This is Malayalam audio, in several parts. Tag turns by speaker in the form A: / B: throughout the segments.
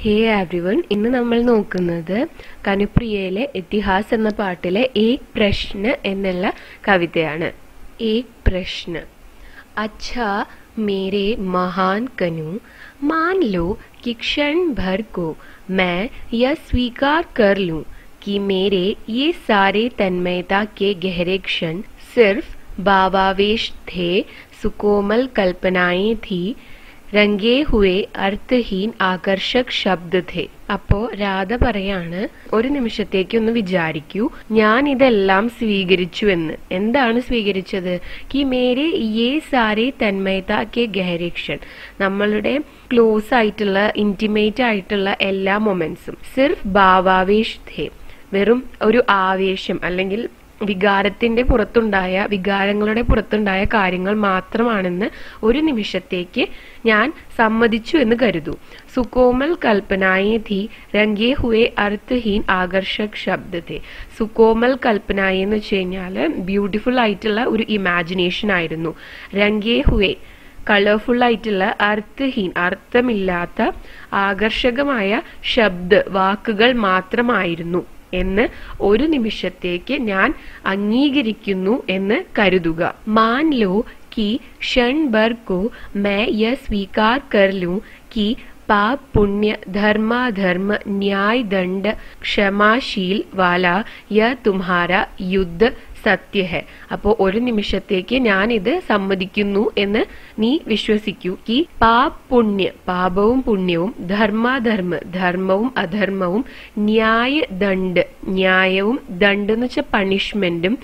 A: ഹേ എവ്രിവൺ ഇന്ന് നമ്മൾ നോക്കുന്നത് കനുപ്രിയയിലെ ഇതിഹാസ് എന്ന പാട്ടിലെ ഏക് പ്രശ്ന എന്നുള്ള കവിതയാണ് ഏക് പ്രശ്ന अच्छा मेरे महान कनु मान लो कि क्षण भर को मैं यह स्वीकार कर लूं कि मेरे ये सारे तन्मयता के गहरे क्षण सिर्फ भावावेश थे सुकोमल कल्पनाएं थी രംഗേ ഹുവേ അർത്ഥഹീൻ ആകർഷക് ശബ്ദ ഥേ അപ്പോ രാധ പറയാണ് ഒരു നിമിഷത്തേക്ക് ഒന്ന് വിചാരിക്കൂ ഞാൻ ഇതെല്ലാം സ്വീകരിച്ചു എന്ന് എന്താണ് സ്വീകരിച്ചത് കി മേരെ യേ സാരെ തന്മയത കെ ഗഹരേക്ഷൻ നമ്മളുടെ ക്ലോസ് ആയിട്ടുള്ള ഇന്റിമേറ്റ് ആയിട്ടുള്ള എല്ലാ മൊമെന്റ്സും സിർഫ് ഭാവാവേശ് ഥേ വെറും ഒരു ആവേശം അല്ലെങ്കിൽ വികാരത്തിന്റെ പുറത്തുണ്ടായ വികാരങ്ങളുടെ പുറത്തുണ്ടായ കാര്യങ്ങൾ മാത്രമാണെന്ന് ഒരു നിമിഷത്തേക്ക് ഞാൻ സമ്മതിച്ചു എന്ന് കരുതൂ സുകോമൽ കൽപ്പനായി ധി രംഗേ ഹുവേ അർത്ഥഹീൻ ആകർഷക് ശബ്ദത്തെ സുകോമൽ കൽപ്പനായി എന്ന് വെച്ച് കഴിഞ്ഞാല് ബ്യൂട്ടിഫുൾ ആയിട്ടുള്ള ഒരു ഇമാജിനേഷൻ ആയിരുന്നു രംഗേ ഹുവേ കളർഫുൾ ആയിട്ടുള്ള അർത്ഥഹീൻ അർത്ഥമില്ലാത്ത ആകർഷകമായ ശബ്ദ വാക്കുകൾ മാത്രമായിരുന്നു എന്ന് ഒരു നിമിഷത്തേക്ക് ഞാൻ അംഗീകരിക്കുന്നു എന്ന് കരുതുക മാൻ ലോ कि क्षण भर को मैं यह स्वीकार कर लूं कि पाप पुण्य धर्माधर्म न्याय दंड क्षमाशील वाला यह तुम्हारा युद्ध സത്യ ഹെ അപ്പോ ഒരു നിമിഷത്തേക്ക് ഞാൻ ഇത് സമ്മതിക്കുന്നു എന്ന് നീ വിശ്വസിക്കൂ ഈ പാപ് പുണ്യ പാപവും പുണ്യവും ധർമാധർമ്മ ധർമ്മവും അധർമ്മവും ന്യായ ദണ്ഡ് ന്യായവും ദണ്ട് എന്ന് വെച്ചാൽ പണിഷ്മെന്റും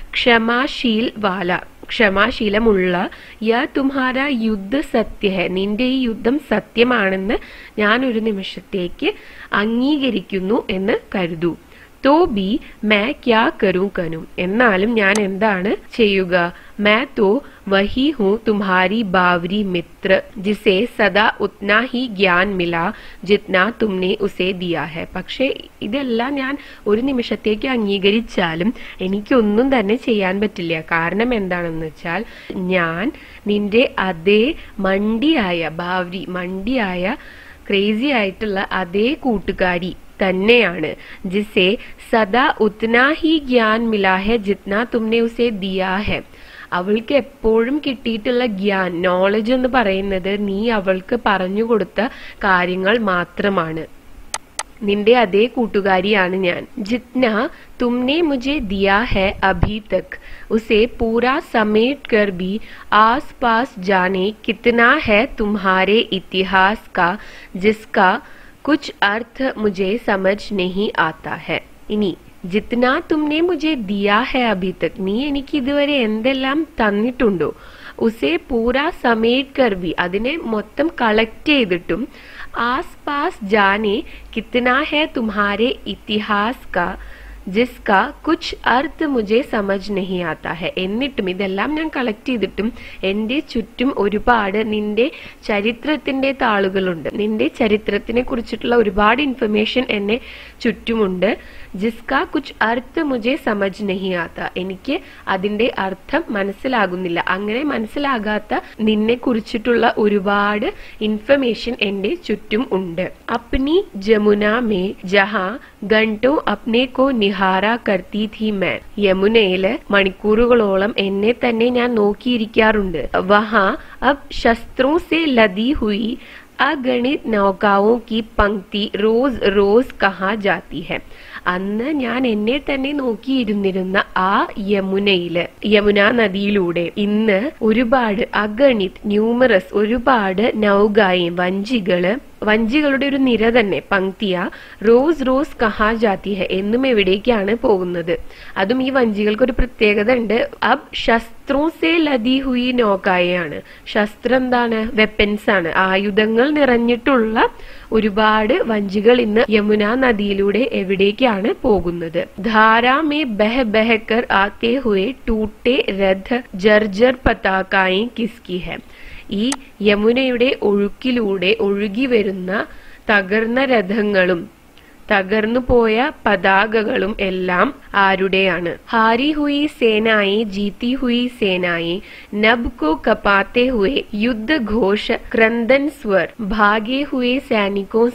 A: ക്ഷമാശീൽ വാല ക്ഷമാശീലമുള്ള യാ തുമ്ഹാര യുദ്ധ സത്യ ഹെ നിന്റെ ഈ യുദ്ധം സത്യമാണെന്ന് ഞാൻ ഒരു നിമിഷത്തേക്ക് അംഗീകരിക്കുന്നു എന്ന് കരുതൂ തോ ബി മേ ക്യാ കരൂ കനും എന്നാലും ഞാൻ എന്താണ് ചെയ്യുക मैं तो वही हूँ तुम्हारी बावरी मित्र जिसे सदा उतना ही ज्ञान मिला जितना तुमने उसे दिया है പക്ഷേ ഇതെല്ലാം ഞാൻ ഒരു നിമിഷത്തേക്ക് അംഗീകരിച്ചാലും എനിക്കൊന്നും തന്നെ ചെയ്യാൻ പറ്റില്ല കാരണം എന്താണെന്ന് വെച്ചാൽ ഞാൻ നിന്റെ അതേ മണ്ടിയായ ബാവരി മണ്ടിയായ ക്രേസി ആയിട്ടുള്ള അതേ കൂട്ടുകാരി തന്നെയാണ് ജിസെ സദാ ഉത്തന ഹി ജ്ഞാൻ മിലാ ഹെ ജിത്ന തുമ്നെ ഉസെ ദിയാ ഹെ അവൾക്ക് എപ്പോഴും കിട്ടിയിട്ടുള്ള ഗ്യാൻ നോളജ് എന്ന് പറയുന്നത് നീ അവൾക്ക് പറഞ്ഞു കൊടുത്ത കാര്യങ്ങൾ മാത്രമാണ് നിന്റെ അതേ കൂട്ടുകാരിയാണ് ഞാൻ ജിത്ന തുമ്നെ മുझे दिया है अभी तक उसे पूरा समेट कर भी आस पास जाने कितना है तुम्हारे इतिहास का जिसका कुछ अर्थ मुझे समझ नहीं आता है ഇനി ജിത്ന തുമ്നെ മുझे ദിയാ ഹെ അഭി തക് നീ എനിക്ക് ഇതുവരെ എന്തെല്ലാം തന്നിട്ടുണ്ടോ ഉസേ പൂര സമേറ്റ് കർവി അതിനെ മൊത്തം കളക്ട് ചെയ്തിട്ടും ആസ് പാസ് ജാനെ കിത്തന ഹെ തുമ്ഹാരെ ഇതിഹാസ് കാ ജിസ്ക കുച്ച് അർത്ത് മുझे സമജ് നഹി ആത്ത ഹെ എന്നിട്ടും ഇതെല്ലാം ഞാൻ കളക്ട് ചെയ്തിട്ടും എന്റെ ചുറ്റും ഒരുപാട് നിന്റെ ചരിത്രത്തിന്റെ താളുകളുണ്ട് നിന്റെ ചരിത്രത്തിനെ കുറിച്ചിട്ടുള്ള ഒരുപാട് ഇൻഫർമേഷൻ എന്നെ ചുറ്റുമുണ്ട് ജിസ്ക കുച്ച് അർത്ത് മുझे സമജ് നഹി ആത്ത എനിക്ക് അതിന്റെ അർത്ഥം മനസ്സിലാകുന്നില്ല അങ്ങനെ മനസ്സിലാകാത്ത നിന്നെ കുറിച്ചിട്ടുള്ള ഒരുപാട് ഇൻഫർമേഷൻ എന്റെ ചുറ്റും ഉണ്ട് അപ്നി ജമുന മേ ജഹാ ഗണ്ടോ അപ്നെ കോ നിഹാര കർത്തി ഥി മേ യമുനയില് മണിക്കൂറുകളോളം എന്നെ തന്നെ ഞാൻ നോക്കിയിരിക്കാറുണ്ട് വഹാ അബ് ശസ്ത്രോ സെ ലദി ഹുയി അഗണിത് നൗകാവോ കി പങ്ക്തി റോസ് റോസ് കഹാ ജാത്തി ഹെ അന്ന് ഞാൻ എന്നെ തന്നെ നോക്കിയിരുന്നിരുന്ന ആ യമുനയില് യമുന നദിയിലൂടെ ഇന്ന് ഒരുപാട് അഗണിത് ന്യൂമറസ് ഒരുപാട് നൗകായും വഞ്ചികള് വഞ്ചികളുടെ ഒരു നിര തന്നെ പങ്ക്തിയ റോസ് റോസ് കഹാ ജാതി ഹെ എന്നും എവിടേക്കാണ് പോകുന്നത് അതും ഈ വഞ്ചികൾക്ക് ഒരു പ്രത്യേകത ഉണ്ട് അബ് ശസ്ത്രോ സേ ലതി ഹുയി നോക്കായാണ് ശസ്ത്രം എന്താണ് വെപ്പൻസ് ആണ് ആയുധങ്ങൾ നിറഞ്ഞിട്ടുള്ള ഒരുപാട് വഞ്ചികൾ ഇന്ന് യമുന നദിയിലൂടെ എവിടേക്കാണ് പോകുന്നത് ധാരാമേ ബഹ ബഹക്കർ ആത്തെ ഹുയെ ടൂട്ടെ രഥ ജർജർ പതാക്കായി കിസ്കി ഹെ ഈ യമുനയുടെ ഒഴുക്കിലൂടെ ഒഴുകി വരുന്ന തകർന്ന രഥങ്ങളും തകർന്നു പോയ പതാകകളും എല്ലാം ആരുടെയാണ് ഹാരി ഹുയി സേനായി ജീത്തി ഹുയി സേനായി നബ് കോ കപാते हुए युद्ध घोष क्रंदन स्वर भागे हुए सैनिकों से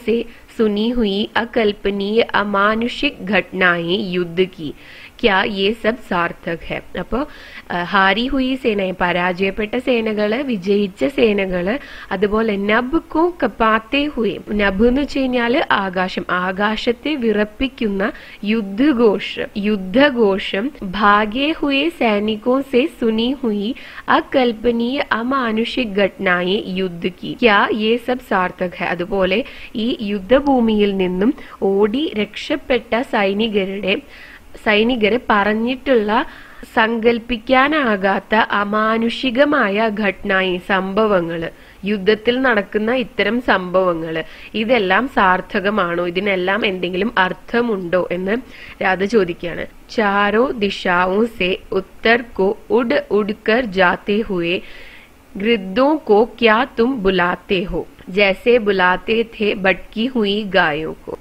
A: सुनी हुई अकल्पनीय अमानुषिक घटनाएं युद्ध की क्या ये सब സാർത്ഥക് ഹെ അപ്പോൾ ഹാരി ഹുയി സേന പരാജയപ്പെട്ട സേനകള് വിജയിച്ച സേനകള് അതുപോലെ നബ് കോ കപ്പാത്തെ ഹുയി നബ് എന്ന് വെച്ച് കഴിഞ്ഞാല് ആകാശം ആകാശത്തെ വിറപ്പിക്കുന്ന യുദ്ധഘോഷം യുദ്ധഘോഷം ഭാഗ്യേ ഹുയെ സൈനികോ സെ സുനി ഹുയി അകൽപ്പനീയ അമാനുഷിക് ഘട്നായെ യുദ്ധ കി ക്യാ യേ സബ് സാർത്ഥക് ഹെ അതുപോലെ ഈ യുദ്ധഭൂമിയിൽ നിന്നും ഓടി രക്ഷപ്പെട്ട സൈനികരുടെ സൈനികരെ പറഞ്ഞിട്ടുള്ള സങ്കല്പിക്കാനാകാത്ത അമാനുഷികമായ ഘട്നായി സംഭവങ്ങള് യുദ്ധത്തിൽ നടക്കുന്ന ഇത്തരം സംഭവങ്ങള് ഇതെല്ലാം സാർത്ഥകമാണോ ഇതിനെല്ലാം എന്തെങ്കിലും അർത്ഥമുണ്ടോ എന്ന് രാധ ചോദിക്കുകയാണ് ചാരോ ദിശാവും സെ ഉത്തർ കോ ഉഡ് ഉഡ്കർ ജാത്തെ ഹുए गृद्धों को क्या तुम बुलाते हो जैसे बुलाते थे भटकी हुई गायों को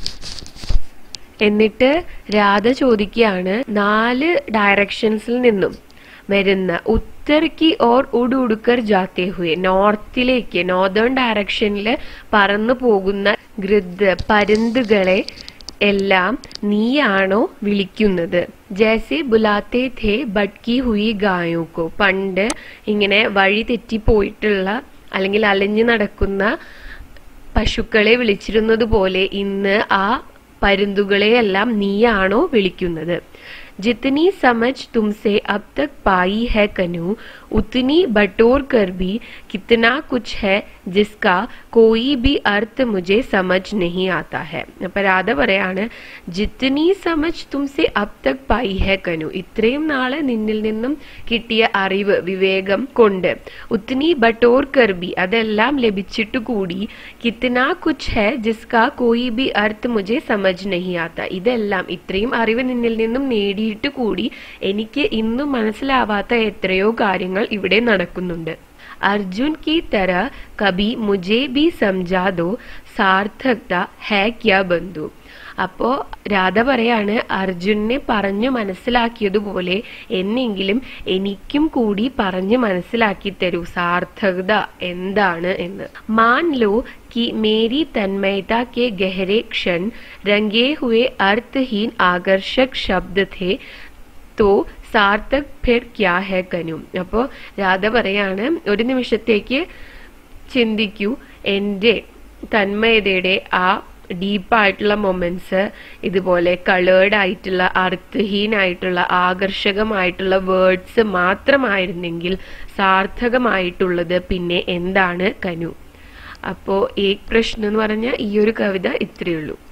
A: എന്നിട്ട് രാധ ചോദിക്കുകയാണ് നാല് ഡയറക്ഷൻസിൽ നിന്നും വരുന്ന ഉത്തർക്കി ഓർ ഉഡ് ഉടുക്കർ ജാത്തെ ഹുയെ നോർത്തിലേക്ക് നോർത്തേൺ ഡയറക്ഷനിൽ പറന്നു പോകുന്ന ഗൃദ് പരുന്തുകളെ എല്ലാം നീയാണോ വിളിക്കുന്നത് ജേസെ ബുലാത്തെ ഥേ ബട്കി ഹുയി ഗായോക്കോ പണ്ട് ഇങ്ങനെ വഴി തെറ്റിപ്പോയിട്ടുള്ള അല്ലെങ്കിൽ അലഞ്ഞു നടക്കുന്ന പശുക്കളെ വിളിച്ചിരുന്നത് പോലെ ഇന്ന് ആ പരുന്തുകളെയെല്ലാം നീയാണോ വിളിക്കുന്നത് जितनी समझ तुमसे अब तक पाई है कनु उतनी बटोर कर भी कितना कुछ है जिसका कोई भी अर्थ मुझे समझ नहीं आता है അപ്പൊ രാധ പറയാണ് ജിത്തനി സമജ് തുംസെ അബ് തക് പായി ഹെ കനു ഇത്രയും നാള് നിന്നിൽ നിന്നും കിട്ടിയ അറിവ് വിവേകം കൊണ്ട് ഉത്തനി ബട്ടോർ കർബി അതെല്ലാം ലഭിച്ചിട്ടു കൂടി കിത്തന കുച്ച് ഹെ ജിസ്കാ കോയി ബി അർത്ഥ് മുझे സമജ് നഹി ആത്ത ഇതെല്ലാം ഇത്രയും അറിവ് നിന്നിൽ നിന്നും നേടിയിട്ട് കൂടി എനിക്ക് ഇന്നും മനസ്സിലാവാത്ത എത്രയോ കാര്യങ്ങൾ ഇവിടെ നടക്കുന്നുണ്ട് अर्जुन की तरह कभी मुझे भी समझा दो സാർത്ഥകത ഹേ ക്യാ ബന്ധു അപ്പോ രാധ പറയാണ് അർജുനെ പറഞ്ഞു മനസ്സിലാക്കിയതുപോലെ എന്നെങ്കിലും എനിക്കും കൂടി പറഞ്ഞു മനസ്സിലാക്കി തരൂ സാർത്ഥകത എന്താണ് എന്ന് മാൻ ലോ कि मेरी तन्मयता के गहरे क्षण रंगे हुए अर्थहीन आकर्षक शब्द थे तो സാർത്ഥക് ഫിർ ക്യാ ഹെ കനു അപ്പോ രാധ പറയാണ് ഒരു നിമിഷത്തേക്ക് ചിന്തിക്കൂ എന്റെ തന്മയതയുടെ ആ ഡീപ്പായിട്ടുള്ള മൊമെന്റ്സ് ഇതുപോലെ കളേർഡ് ആയിട്ടുള്ള അർത്ഥഹീനായിട്ടുള്ള ആകർഷകമായിട്ടുള്ള വേർഡ്സ് മാത്രമായിരുന്നെങ്കിൽ സാർത്ഥകമായിട്ടുള്ളത് പിന്നെ എന്താണ് കനു അപ്പോ ഏക് പ്രശ്നം എന്ന് പറഞ്ഞ ഈ ഒരു കവിത ഇത്രയേ ഉള്ളൂ